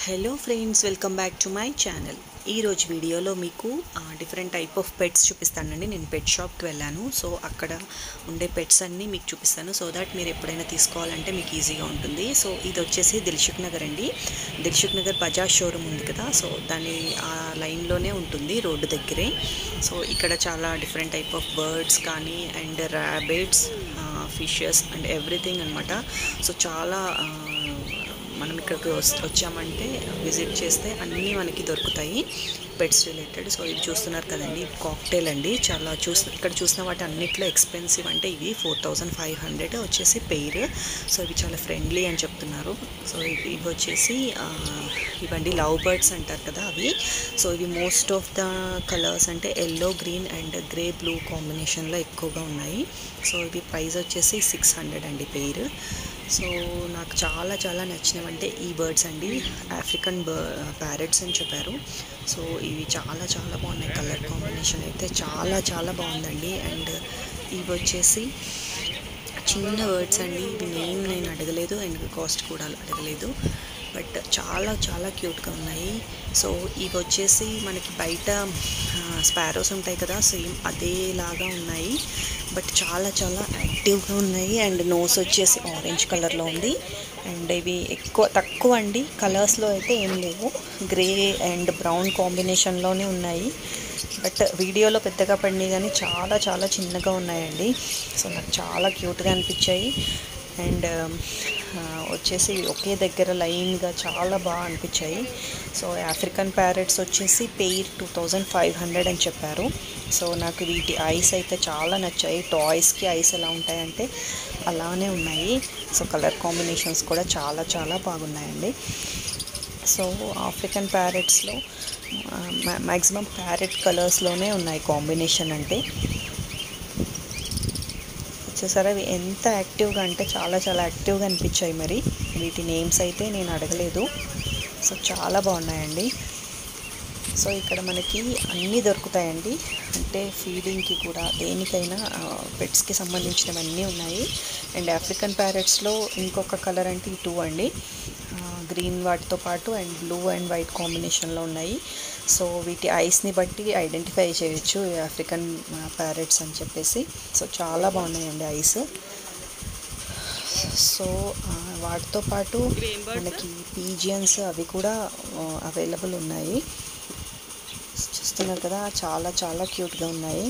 hello friends welcome back to my channel ఈరోజు వీడియోలో మీకు డిఫరెంట్ టైప్ ఆఫ్ పెట్స్ చూపిస్తానండి నేను పెట్ షాప్కి వెళ్ళాను సో అక్కడ ఉండే పెట్స్ అన్నీ మీకు చూపిస్తాను సో దట్ మీరు ఎప్పుడైనా తీసుకోవాలంటే మీకు ఈజీగా ఉంటుంది సో ఇది వచ్చేసి దిల్షుక్ నగర్ అండి దిల్షుక్ నగర్ బజాజ్ షోరూమ్ ఉంది కదా సో దాని ఆ లైన్లోనే ఉంటుంది రోడ్డు దగ్గరే సో ఇక్కడ చాలా డిఫరెంట్ టైప్ ఆఫ్ బర్డ్స్ కానీ and rabbits fishes and everything అనమాట సో చాలా ఆ, మనం ఇక్కడికి వస్- వచ్చామంటే విజిట్ చేస్తే అన్నీ మనకి దొరుకుతాయి పెట్స్ రిలేటెడ్ సో ఇది చూస్తున్నారు కదండి కాక్టైల్ అండి చాలా చూస్ ఇక్కడ చూసిన వాటి అన్నిట్లో ఎక్స్పెన్సివ్ అంటే ఇవి ఫోర్ థౌజండ్ ఫైవ్ హండ్రెడ్ వచ్చేసి పెయిర్ సో ఇవి చాలా ఫ్రెండ్లీ అని చెప్తున్నారు సో ఇవి ఇవి వచ్చేసి ఆ, ఇవండి లవ్ బర్డ్స్ అంటారు కదా అవి సో ఇవి మోస్ట్ ఆఫ్ ద కలర్స్ అంటే yellow green and grey blue కాంబినేషన్లో ఎక్కువగా ఉన్నాయి సో ఇవి ప్రైస్ వచ్చేసి సిక్స్ హండ్రెడ్ అండి పెయిర్ సో నాకు చాలా చాలా నచ్చినవంటే ఈ బర్డ్స్ అండి ఆఫ్రికన్ బర్ ప్యారెట్స్ అని చెప్పారు సో ఇవి చాలా చాలా బాగున్నాయి కలర్ కాంబినేషన్ అయితే చాలా చాలా బాగుందండి అండ్ ఇవి వచ్చేసి చిన్న బర్డ్స్ అండి ఇవి నేమ్ నేను అడగలేదు అండ్ కాస్ట్ కూడా అడగలేదు బట్ చాలా చాలా క్యూట్గా ఉన్నాయి సో ఇవి వచ్చేసి మనకి బయట స్పారోస్ ఉంటాయి కదా సేమ్ అదేలాగా ఉన్నాయి బట్ చాలా చాలా యాక్టివ్గా ఉన్నాయి అండ్ నోస్ వచ్చేసి ఆరెంజ్ కలర్లో ఉంది అండ్ ఇవి ఎక్కువ తక్కువ అండి కలర్స్లో అయితే ఏం లేవు గ్రే అండ్ బ్రౌన్ కాంబినేషన్లోనే ఉన్నాయి బట్ వీడియోలో పెద్దగా పడినాయి కానీ చాలా చాలా చిన్నగా ఉన్నాయండి సో నాకు చాలా క్యూట్గా అనిపించాయి అండ్ వచ్చేసి ఒకే దగ్గర లైన్గా చాలా బాగా అనిపించాయి సో ఆఫ్రికన్ ప్యారెట్స్ వచ్చేసి pair two thousand five hundred అని చెప్పారు సో నాకు వీటి ఐస్ అయితే చాలా నచ్చాయి టాయ్స్కి ఐస్ ఎలా ఉంటాయంటే అలానే ఉన్నాయి సో కలర్ కాంబినేషన్స్ కూడా చాలా చాలా బాగున్నాయండి సో ఆఫ్రికన్ ప్యారెట్స్లో మ్యాక్సిమం ప్యారెట్ కలర్స్లోనే ఉన్నాయి కాంబినేషన్ అంటే చూసారా అవి ఎంత యాక్టివ్గా అంటే చాలా చాలా యాక్టివ్గా అనిపించాయి మరి వీటి నేమ్స్ అయితే నేను అడగలేదు సో చాలా బాగున్నాయండి సో ఇక్కడ మనకి అన్నీ దొరుకుతాయండి అంటే ఫీడింగ్కి కూడా దేనికైనా పెట్స్కి సంబంధించినవన్నీ ఉన్నాయి అండ్ ఆఫ్రికన్ ప్యారెట్స్లో ఇంకొక కలర్ అంటే ఈ టూ అండి గ్రీన్ వాటితో పాటు అండ్ బ్లూ అండ్ వైట్ కాంబినేషన్లో ఉన్నాయి సో వీటి ఐస్ని బట్టి ఐడెంటిఫై చేయొచ్చు ఈ ఆఫ్రికన్ ప్యారెట్స్ అని చెప్పేసి సో చాలా బాగున్నాయండి ఐస్ సో ఆ, వాటితో పాటు మనకి పీజియన్స్ అవి కూడా అవైలబుల్ ఉన్నాయి చూస్తున్నారు కదా చాలా చాలా క్యూట్గా ఉన్నాయి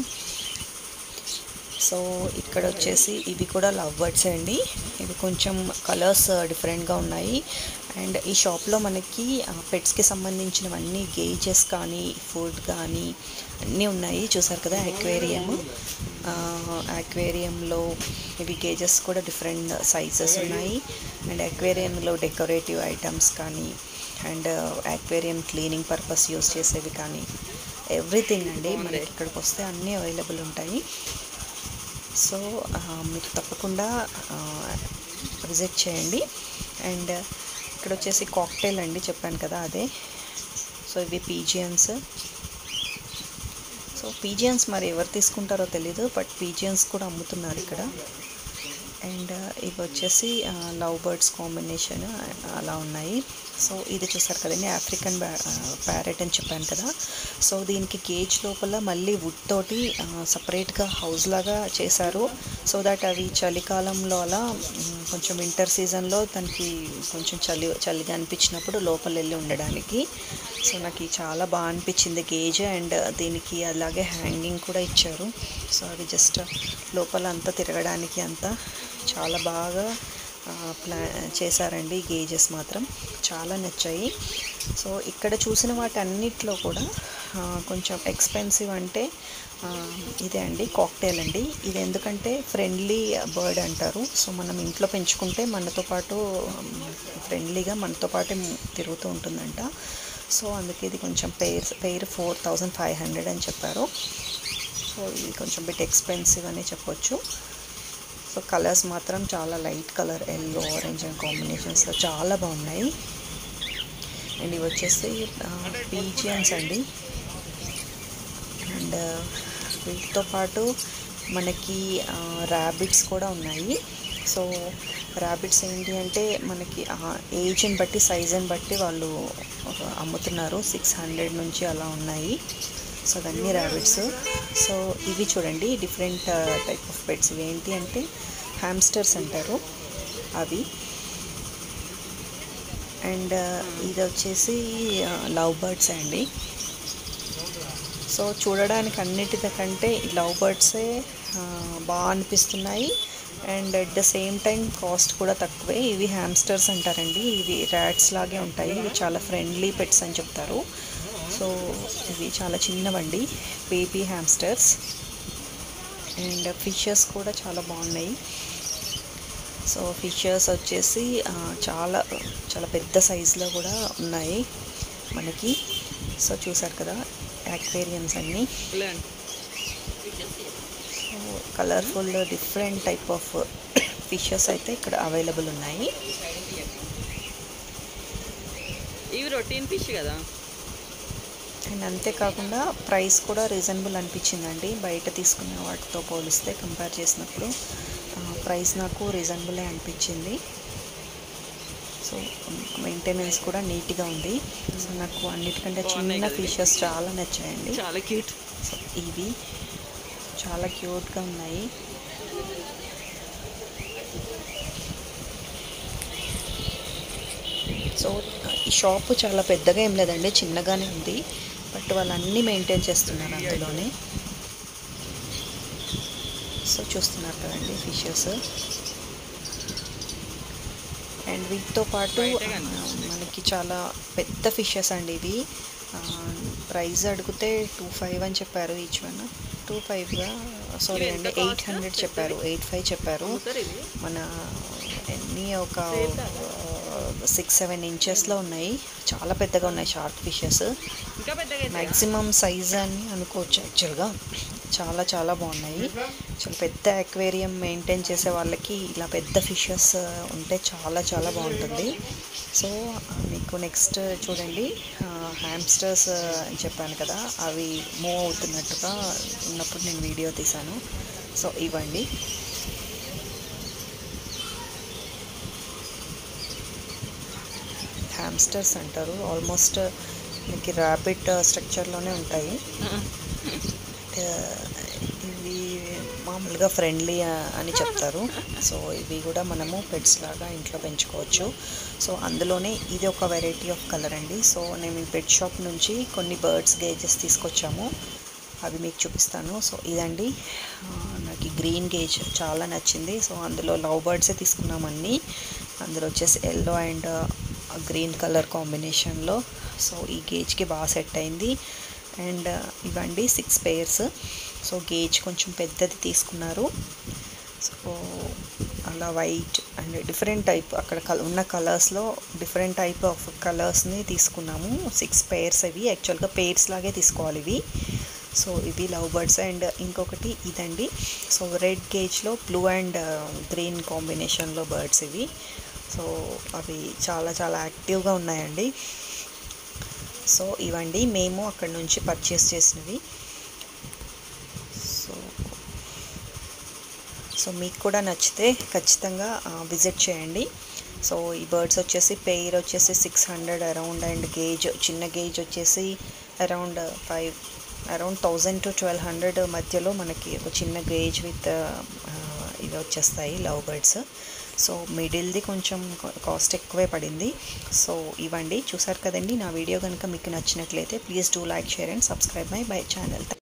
సో ఇక్కడ వచ్చేసి ఇవి కూడా లవ్ బర్డ్స్ అండి ఇవి కొంచెం కలర్స్ డిఫరెంట్గా ఉన్నాయి అండ్ ఈ షాప్లో మనకి పెట్స్కి సంబంధించినవన్నీ గేజెస్ కానీ ఫుడ్ కానీ అన్నీ ఉన్నాయి చూసారు కదా అక్వేరియం అక్వేరియంలో ఇవి గేజెస్ కూడా డిఫరెంట్ సైజెస్ ఉన్నాయి అండ్ అక్వేరియంలో డెకరేటివ్ ఐటమ్స్ కానీ and aquarium cleaning purpose use చేసేవి కానీ ఎవ్రీథింగ్ అండి మనకి ఇక్కడికి వస్తే అన్నీ అవైలబుల్ ఉంటాయి సో ఆ, మీరు తప్పకుండా విజిట్ చేయండి అండ్ ఇక్కడ వచ్చేసి కాక్టైల్ అండి చెప్పాను కదా అదే సో ఇవి పీజియన్స్ సో పీజియన్స్ మరి ఎవరు తీసుకుంటారో తెలీదు బట్ పీజియన్స్ కూడా అమ్ముతున్నారు ఇక్కడ అండ్ ఇవి వచ్చేసి లవ్ బర్డ్స్ కాంబినేషన్ అలా ఉన్నాయి సో ఇది చూసారు కదండి ఆఫ్రికన్ ప్యారెట్ అని చెప్పాను కదా సో దీనికి కేజ్ లోపల మళ్ళీ వుడ్ తోటి సపరేట్గా హౌస్ లాగా చేశారు సో దట్ అవి చలికాలంలో అలా మ్, కొంచెం వింటర్ సీజన్లో దానికి కొంచెం చలి చలిగా అనిపించినప్పుడు లోపల వెళ్ళి ఉండడానికి సో నాకు ఇది చాలా బాగా అనిపించింది గేజ్ అండ్ దీనికి అలాగే హ్యాంగింగ్ కూడా ఇచ్చారు సో అది జస్ట్ లోపల అంతా తిరగడానికి అంతా చాలా బాగా ప్లా చేశారండి గేజెస్ మాత్రం చాలా నచ్చాయి సో ఇక్కడ చూసిన వాటి అన్నిట్లో కూడా ఆ, కొంచెం ఎక్స్పెన్సివ్ అంటే ఆ, ఇదే అండి కాక్టైల్ అండి ఇది ఎందుకంటే ఫ్రెండ్లీ బర్డ్ అంటారు సో మనం ఇంట్లో పెంచుకుంటే మనతో పాటు ఫ్రెండ్లీగా మనతో పాటే తిరుగుతూ ఉంటుందంట సో అందుకే ఇది కొంచెం pair pair four thousand five hundred అని చెప్పారు సో ఇది కొంచెం బిట్ ఎక్స్పెన్సివ్ అనే చెప్పొచ్చు సో కలర్స్ మాత్రం చాలా light colour yellow orange and కాంబినేషన్స్లో చాలా బాగున్నాయి అండ్ ఇవి వచ్చేసి పీజియన్స్ అండి అండ్ వీటితో పాటు మనకి ర్యాబిట్స్ కూడా ఉన్నాయి సో ర్యాబిట్స్ ఏంటి అంటే మనకి ఏజ్ని బట్టి సైజుని బట్టి వాళ్ళు అమ్ముతున్నారు సిక్స్ హండ్రెడ్ నుంచి అలా ఉన్నాయి సో అవన్నీ ర్యాబిట్స్ సో ఇవి చూడండి డిఫరెంట్ టైప్ ఆఫ్ పెట్స్ ఇవి ఏంటి అంటే హ్యామ్స్టర్స్ అంటారు అవి అండ్ ఇది వచ్చేసి లవ్ బర్డ్స్ అండి సో చూడడానికి అన్నిటికంటే ఈ లవ్ బర్డ్సే బాగా అనిపిస్తున్నాయి and at the same time cost కూడా తక్కువే ఇవి హ్యామ్స్టర్స్ అంటారండి ఇవి ర్యాట్స్ లాగే ఉంటాయి ఇవి చాలా ఫ్రెండ్లీ పెట్స్ అని చెప్తారు సో ఇవి చాలా చిన్నవండి బేబీ హ్యామ్స్టర్స్ అండ్ ఫిషెస్ కూడా చాలా బాగున్నాయి సో ఫిషెస్ వచ్చేసి చాలా చాలా పెద్ద సైజులో కూడా ఉన్నాయి మనకి సో చూసారు కదా యాక్వేరియమ్స్ అన్నీ so colourful different type of fishes అయితే ఇక్కడ అవైలబుల్ ఉన్నాయి ఇవి రొటీన్ ఫిష్ కదా అండ్ అంతేకాకుండా ప్రైస్ కూడా రీజనబుల్ అనిపించిందండి బయట తీసుకున్న వాటితో పోలిస్తే కంపేర్ చేసినప్పుడు ప్రైస్ నాకు రీజనబులే అనిపించింది సో మెయింటెనెన్స్ కూడా నీట్గా ఉంది సో నాకు అన్నిటికంటే చిన్న ఫిషెస్ చాలా నచ్చాయండి చాలా క్యూట్ సో ఇవి చాలా క్యూట్గా ఉన్నాయి సో ఈ షాప్ చాలా పెద్దగా ఏం లేదండి చిన్నగానే ఉంది బట్ వాళ్ళు అన్నీ మెయింటైన్ చేస్తున్నారు అందులోనే సో చూస్తున్నారు కదండి ఫిషెస్ అండ్ వీటితో పాటు మనకి చాలా పెద్ద ఫిషెస్ అండి ఇవి ప్రైస్ అడిగితే టూ ఫైవ్ అని చెప్పారు ఈచ్ వన్ టూ ఫైవ్గా సారీ అండి ఎయిట్ హండ్రెడ్ చెప్పారు ఎయిట్ ఫైవ్ చెప్పారు మన ఎన్ని ఒక సిక్స్ సెవెన్ ఇంచెస్లో ఉన్నాయి చాలా పెద్దగా ఉన్నాయి షార్క్ ఫిషెస్ ఇంకా పెద్దగా మ్యాక్సిమం సైజ్ అని అనుకోవచ్చు యాక్చువల్గా చాలా చాలా బాగున్నాయి చాలా పెద్ద అక్వేరియం మెయింటైన్ చేసే వాళ్ళకి ఇలా పెద్ద ఫిషెస్ ఉంటే చాలా చాలా బాగుంటుంది సో మీకు నెక్స్ట్ చూడండి హ్యామ్స్టర్స్ అని చెప్పాను కదా అవి మూవ్ అవుతున్నట్టుగా ఉన్నప్పుడు నేను వీడియో తీశాను సో ఇవ్వండి హ్యామ్స్టర్స్ అంటారు ఆల్మోస్ట్ మనకి ర్యాపిడ్ స్ట్రక్చర్లోనే ఉంటాయి ఇవి మామూలుగా ఫ్రెండ్లీ అని చెప్తారు సో ఇవి కూడా మనము పెట్స్ లాగా ఇంట్లో పెంచుకోవచ్చు సో అందులోనే ఇది ఒక వెరైటీ ఆఫ్ కలర్ అండి సో నేను ఈ పెట్ షాప్ నుంచి కొన్ని బర్డ్స్ గేజెస్ తీసుకొచ్చాము అవి మీకు చూపిస్తాను సో ఇదండి నాకు గ్రీన్ గేజ్ చాలా నచ్చింది సో అందులో లవ్ బర్డ్సే తీసుకున్నామన్నీ అందులో వచ్చేసి ఎల్లో అండ్ గ్రీన్ కలర్ కాంబినేషన్లో సో ఈ గేజ్కి బాగా సెట్ అయింది అండ్ ఇవండి సిక్స్ పేర్స్ సో గేజ్ కొంచెం పెద్దది తీసుకున్నారు సో అలా వైట్ అండ్ డిఫరెంట్ టైప్ అక్కడ కల ఉన్న కలర్స్లో డిఫరెంట్ టైప్ ఆఫ్ కలర్స్ని తీసుకున్నాము సిక్స్ పేర్స్ ఇవి యాక్చువల్గా పేర్స్ లాగే తీసుకోవాలి ఇవి సో ఇవి లవ్ బర్డ్స్ అండ్ ఇంకొకటి ఇదండి సో రెడ్ గేజ్లో బ్లూ అండ్ గ్రీన్ కాంబినేషన్లో బర్డ్స్ ఇవి సో అవి చాలా చాలా యాక్టివ్గా ఉన్నాయండి సో ఇవండి మేము అక్కడ నుంచి పర్చేస్ చేసినవి సో సో మీకు కూడా నచ్చితే ఖచ్చితంగా విజిట్ చేయండి సో ఈ బర్డ్స్ వచ్చేసి పెయిర్ వచ్చేసి six hundred around and cage చిన్న గేజ్ వచ్చేసి around five around thousand to twelve hundred మధ్యలో మనకి ఒక చిన్న గేజ్ విత్ ఇవి వచ్చేస్తాయి లవ్ బర్డ్స్ సో మిడిల్ది కొంచెం కాస్ట్ ఎక్కువే పడింది సో ఇవ్వండి చూసారు కదండి నా వీడియో కనుక మీకు నచ్చినట్లయితే please do like share and subscribe my bye channel